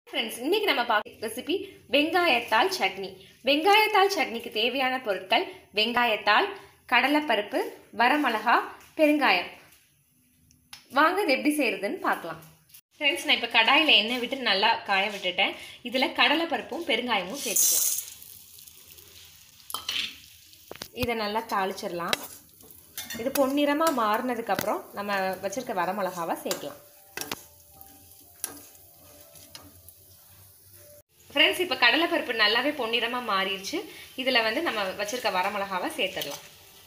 friends இன்றைக்கி நம்ம பார்க்க ரெசிபி வெங்காயத்தாள் சட்னி வெங்காயத்தாள் சட்னிக்கு தேவையான பொருட்கள் வெங்காயத்தாள் கடலைப்பருப்பு வரமிளகா பெருங்காயம் வாங்க இது எப்படி செய்கிறதுன்னு பார்க்கலாம் ஃப்ரெண்ட்ஸ் நான் இப்போ கடாயில் எண்ணெய் விட்டு நல்லா காய விட்டுட்டேன் இதில் கடலைப்பருப்பும் பெருங்காயமும் சேர்த்துக்கலாம் இதை நல்லா தாளிச்சிடலாம் இது பொன்னிறமாக மாறினதுக்கப்புறம் நம்ம வச்சுருக்க வரமிளகாவை சேர்க்கலாம் ஃப்ரெண்ட்ஸ் இப்போ கடலைப்பருப்பு நல்லாவே பொன்னிறமாக மாறிடுச்சு இதில் வந்து நம்ம வச்சுருக்க வரமிளகாவை சேர்த்துடலாம்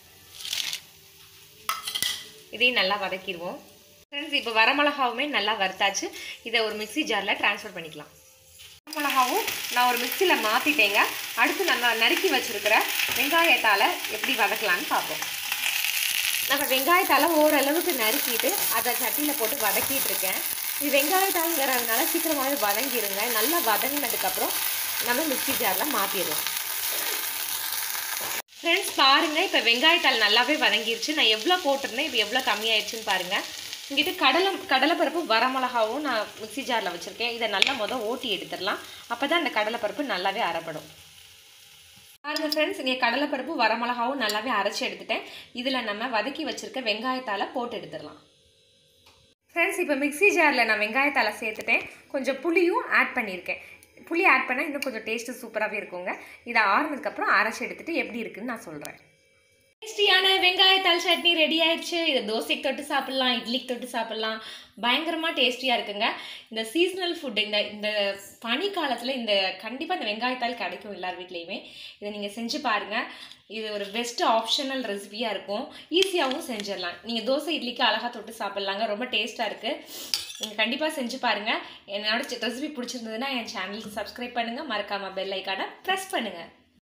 இதையும் நல்லா வதக்கிடுவோம் ஃப்ரெண்ட்ஸ் இப்போ வரமிளகாவுமே நல்லா வறுத்தாச்சு இதை ஒரு மிக்சி ஜாரில் ட்ரான்ஸ்ஃபர் பண்ணிக்கலாம் வரமிளகாவும் நான் ஒரு மிக்சியில் மாற்றிட்டேங்க அடுத்து நம்ம நறுக்கி வச்சுருக்கிற வெங்காயத்தால் எப்படி வதக்கலான்னு பார்ப்போம் நம்ம வெங்காயத்தால் ஓரளவுக்கு நறுக்கிட்டு அதை சட்டியில் போட்டு வதக்கிட்டு இருக்கேன் இது வெங்காயத்தாளுங்கிறதுனால சீக்கிரமாகவே வதங்கிடுங்க நல்லா வதங்கினதுக்கப்புறம் நம்ம மிக்சி ஜாரில் மாற்றிடுவோம் ஃப்ரெண்ட்ஸ் பாருங்கள் இப்போ வெங்காயத்தாள் நல்லாவே வதங்கிருச்சு நான் எவ்வளோ போட்டிருந்தேன் இப்போ எவ்வளோ கம்மியாயிடுச்சுன்னு பாருங்கள் இங்கிட்ட கடலை கடலைப்பருப்பு வரமிளகாவும் நான் மிக்சி ஜாரில் வச்சுருக்கேன் இதை நல்லா மொதல் ஓட்டி எடுத்துடலாம் அப்போ தான் அந்த கடலைப்பருப்பு நல்லாவே அரைப்படும் பாருங்க ஃப்ரெண்ட்ஸ் இங்கே கடலைப்பருப்பு வரமிளகாவும் நல்லாவே அரைச்சி எடுத்துட்டேன் இதில் நம்ம வதக்கி வச்சுருக்க வெங்காயத்தால் போட்டு எடுத்துடலாம் ஃப்ரெண்ட்ஸ் இப்போ மிக்சி ஜாரில் நான் வெங்காயத்தால் சேர்த்துட்டேன் கொஞ்சம் புளியும் ஆட் பண்ணியிருக்கேன் புளி ஆட் பண்ணால் இன்னும் கொஞ்சம் டேஸ்ட்டு சூப்பராகவே இருக்குங்க இதை ஆறுனதுக்கப்புறம் அரைச்சி எடுத்துகிட்டு எப்படி இருக்குன்னு நான் சொல்கிறேன் டேஸ்டியான வெங்காயத்தாள் சட்னி ரெடி ஆயிடுச்சு இதை தோசைக்கு தொட்டு சாப்பிட்லாம் இட்லிக்கு தொட்டு சாப்பிட்லாம் பயங்கரமாக டேஸ்டியாக இருக்குங்க இந்த சீசனல் ஃபுட் இந்த இந்த பனி காலத்தில் இந்த கண்டிப்பாக இந்த வெங்காயத்தாள் கிடைக்கும் எல்லார் வீட்லேயுமே இதை நீங்கள் செஞ்சு பாருங்கள் இது ஒரு பெஸ்ட் ஆப்ஷனல் ரெசிபியாக இருக்கும் ஈஸியாகவும் செஞ்சிடலாம் நீங்கள் தோசை இட்லிக்கு அழகாக தொட்டு சாப்பிட்லாங்க ரொம்ப டேஸ்ட்டாக இருக்குது நீங்கள் கண்டிப்பாக செஞ்சு பாருங்கள் என்னோட ரெசிபி பிடிச்சிருந்ததுன்னா என் சேனலுக்கு சப்ஸ்கிரைப் பண்ணுங்கள் மறக்காமல் பெல் ஐக்கானை ப்ரெஸ் பண்ணுங்கள்